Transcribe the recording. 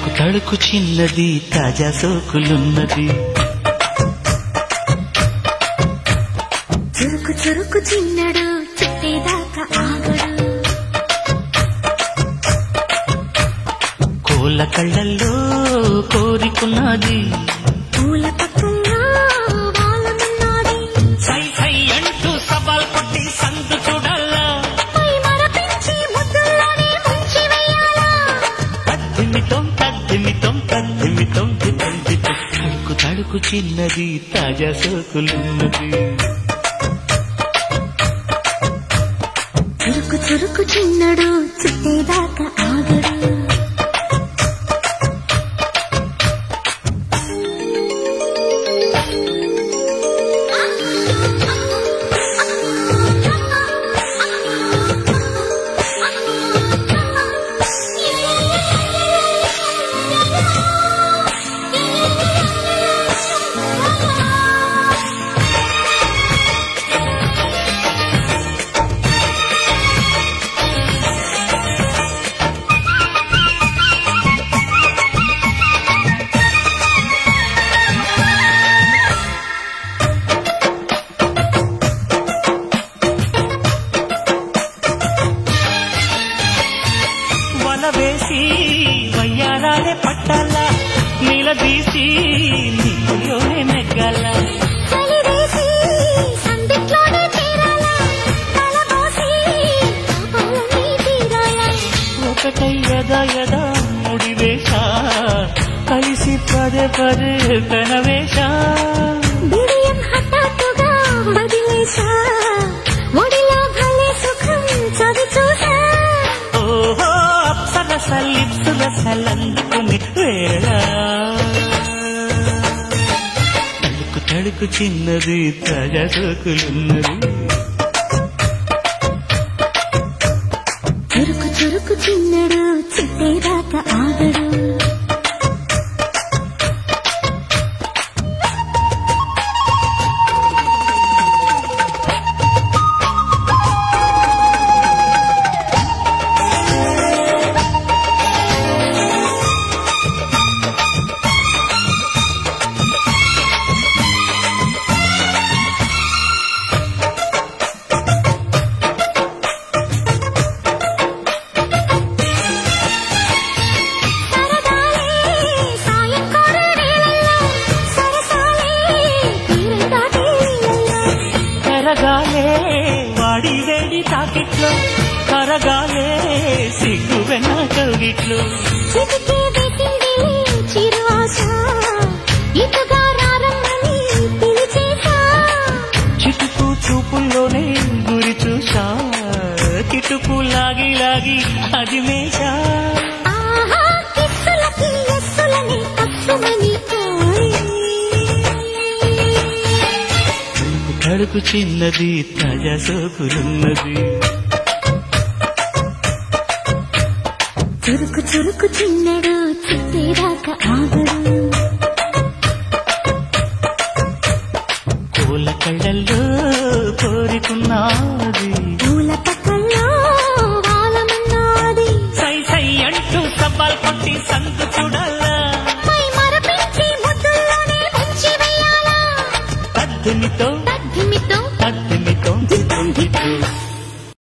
తడుకు తడుకు చిన్నది తాజా సోకులున్నది చురుకు చురుకు చిన్నడు చుట్టేదాకా ఆగడు కోళ్ళ కళ్ళల్లో కోరికున్నది పూల పక్కల్లో వాలమన్నాది సై సై అంటూ సవాల్ కొట్టి సందు చూడాలా పై మరపించి ముద్దుల్లోనే ముంచి వేయాలా తద్దిమితం తద్దిమితం తద్దిమితం తితందితం తడుకు తడుకు చిన్నది తాజా సోకులున్నది చురుకు చురుకు చిన్నడు చుట్టేదాకా ఆగడు వల వేసి వయ్యారాలే పట్టాల నిలదీసి నీలోనే నెగ్గాల చలివేసి సందిట్లోనే చేరాలా తలబోసి పాపాలని తీరాలా ఒకటై యదా యదా ముడివేశ కలిసి పదే పదే కనవేశ బిడియం హఠాత్తుగా వదిలేసా ఒడిలో భలే సుఖం చవి చూసా ఓహో అప్సరస లిప్సు రసలందుకుని వేళ తడుకు తడుకు చిన్నది తాజా సోకులున్నది చురుకు చురుకు చిన్నడు చుట్టేదాకా ఆగడు సరదాలే సాయంకాల వేళల్లో సరసాలే తీరం దాటే వేళల్లో కరగాలే వాడి వేడి తాకిట్లో కరగాలే సిగ్గు వెన్న కౌగిట్లో చిటికే పెట్టింది చిరు ఆశ ఇటుగా రారమ్మని పిలిచేసా చిటుకు చూపుల్లోనే గురి చూసా కిటుకు లాగి లాగి అది మేషా ఆహా కిస్సులకి ఎస్సులని తప్పుమని కోరి కడుపు చిన్నది తాజా సోకులున్నది చురుకు చురుకు చిన్నడు చుట్టేదాకా ఆగడు కోల కళ్ళల్లో కోరికున్నది పూల పక్కల్లో వాలమన్నాది సై సై అంటూ సవాల్ కొట్టి సందు చూడాలా పై మరపించి ముద్దుల్లోనే ముంచి వేయాలా పద్దెనితో